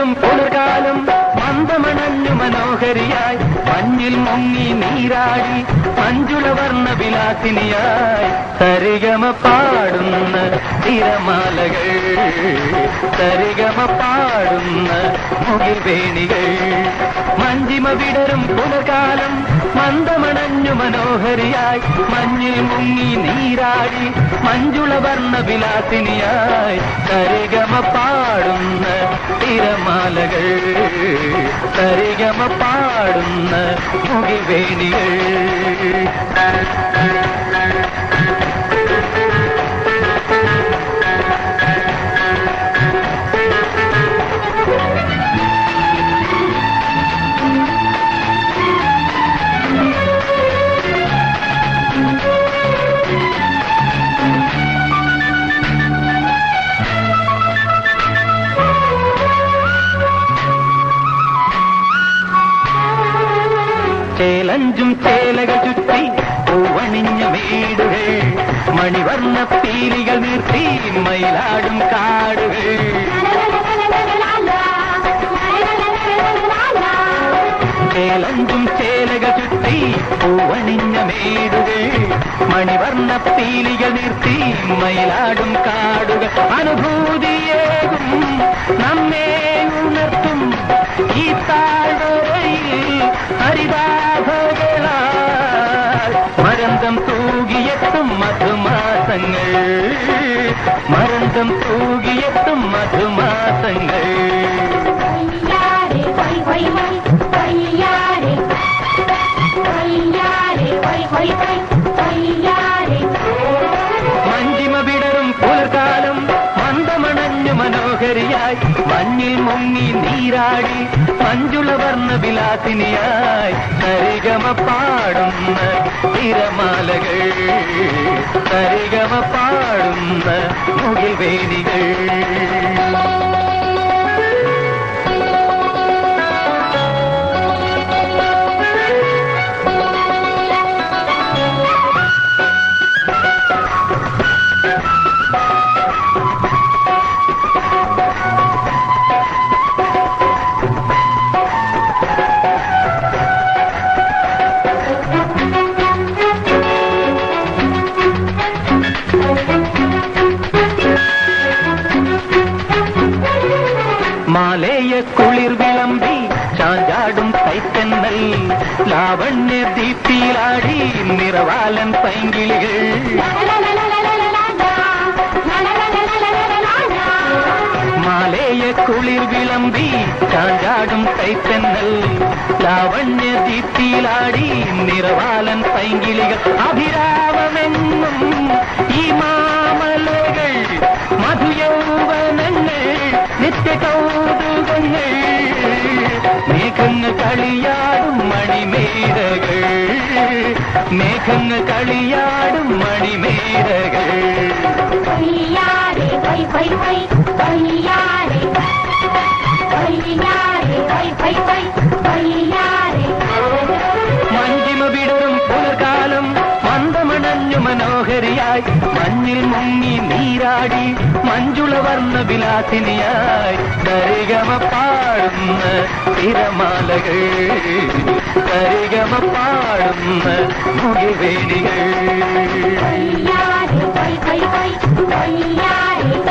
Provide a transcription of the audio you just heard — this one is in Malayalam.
വിടരും പുലർകാലം മന്ദമണഞ്ഞു മനോഹരിയായി മഞ്ഞിൽ മുങ്ങി നീരാടി മഞ്ജുളവർണ്ണ വിലാസിനിയായി സരിഗമ പാടുന്ന തിരമാലകൾ സരിഗമ പാടുന്ന മുകിൽ വേണികൾ മഞ്ചിമ വിടരും പുലകാലം മന്ദമണഞ്ഞു മനോഹരിയായി മഞ്ഞിൽ മുങ്ങി നീരാടി മഞ്ജുളവർണ്ണ വിലാസിനിയായി സരിഗമ പാടുന്ന തിരമാലകൾ സരിഗമ പാടുന്ന മുകിൽ വേണികൾ ചേലഞ്ചും ചേലകൾ ചുറ്റി പൂവണിഞ്ഞ വീടുകൾ മണിവർണ്ണ പീലികൾ നിർത്തി മയിലാടും കാടുകൾ ചേലഞ്ചും ചേലകൾ ചുറ്റി പൂവണിഞ്ഞ മേടുകൾ മണിവർണ്ണ പീലികൾ നിർത്തി മയിലാടും കാടുകൾ അനുഭൂതിയേകും നമ്മെ ഉണർത്തും ഈ താഴ്വരയിൽ ഹരിതാഭകളാൽ മരന്തം തൂകിയെത്തും മധുമാസങ്ങൾ മരന്തം തൂകിയെത്തും മധുമാസങ്ങൾ മഞ്ചിമ വിടരും പുലർകാലം മന്ദമണഞ്ഞു മനോഹരിയായി മഞ്ഞിൽ മുങ്ങി നീരാടി മഞ്ജുളവർണ്ണ വിലാസിനിയായി സരിഗമ പാടുന്ന തിരമാലകൾ സരിഗമ പാടുന്ന മുകിൽ വേദികൾ മാലേയ കുളിർ വിളമ്പി ചാഞ്ചാടും കൈത്തന്നൽ ലാവണ്യ ദീപ്തിയിലാടി നിറവാലൻ പൈങ്കിളികൾ മാലേയ കുളിർ വിളമ്പി ചാഞ്ചാടും കൈത്തന്നൽ ലാവണ്യ ദീപ്തിയിലാടി നിറവാലൻ പൈങ്കിളികൾ അഭിരാമമെന്നും ഈ മാമലകൾ മധുയൗവനങ്ങൾ നിത്യ കൗതുകങ്ങൾ മേഘങ്ങൾ കളിയാടും മണിമേടകൾ മേഘങ്ങൾ കളിയാടും മണിമേടകൾ മഞ്ചിമ വിടരും പുലർകാലം മന്ദമണഞ്ഞു മനോഹരിയായി മഞ്ഞിൽ മുങ്ങി നീരാടി മഞ്ജുളവർണ്ണ വിലാസിനിയായി സരിഗമ പാടുന്ന തിരമാലകൾ സരിഗമ പാടുന്ന മുകിവേണികൾ Bye.